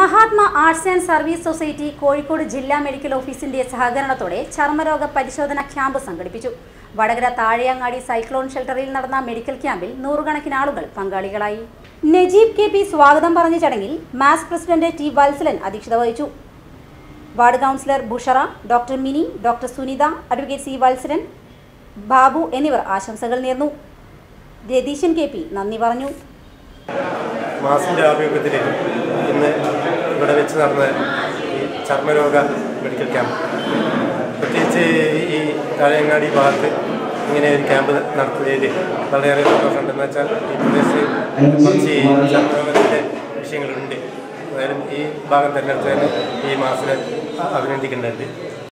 Mahatma arts and service society Kozhikode ജില്ലാ medical ഓഫീസിന്റെ സഹകരണത്തോടെ ചർമ്മരോഗ പരിശോധന ക്യാമ്പ് സംഘടിപ്പിച്ചു വടകര താഴെയങ്ങാടി സൈക്ലോൺ ഷെൽട്ടറിൽ നടന്ന മെഡിക്കൽ ക്യാമ്പിൽ നൂറുകണക്കിന് ആളുകൾ പങ്കാളികളായി നജീബ് കെ പി സ്വാഗതം പറഞ്ഞ ചടങ്ങിൽ മാസ് പ്രസിഡന്റ് ടി വത്സലൻ അധ്യക്ഷത വഹിച്ചു ward councillor Bushra doctor Mini doctor Sunitha advocate C Valsaran Babu എന്നിവർ ആശംസകൾ നേർന്നു രതീശൻ കെ പി നന്ദി പറഞ്ഞു മാസിൻ്റെ ആഭിമുഖ്യത്തിൽ ഇന്ന് ഇവിടെ വെച്ച് നടന്ന ഈ ചർമ്മരോഗ മെഡിക്കൽ ക്യാമ്പ് പ്രത്യേകിച്ച് ഈ താഴെങ്ങാടി ഭാഗത്ത് ഇങ്ങനെ ഒരു ക്യാമ്പ് നടത്തിയതിൽ വളരെയേറെ സന്തോഷമുണ്ടെന്ന് വെച്ചാൽ ഈ പ്രദേശത്ത് കുറച്ച് ചർമ്മരോഗത്തിൻ്റെ വിഷയങ്ങളുണ്ട് അതായത് ഈ ഭാഗം തിരഞ്ഞെടുത്തതിന് ഈ മാസിനെ അഭിനന്ദിക്കുന്നുണ്ട്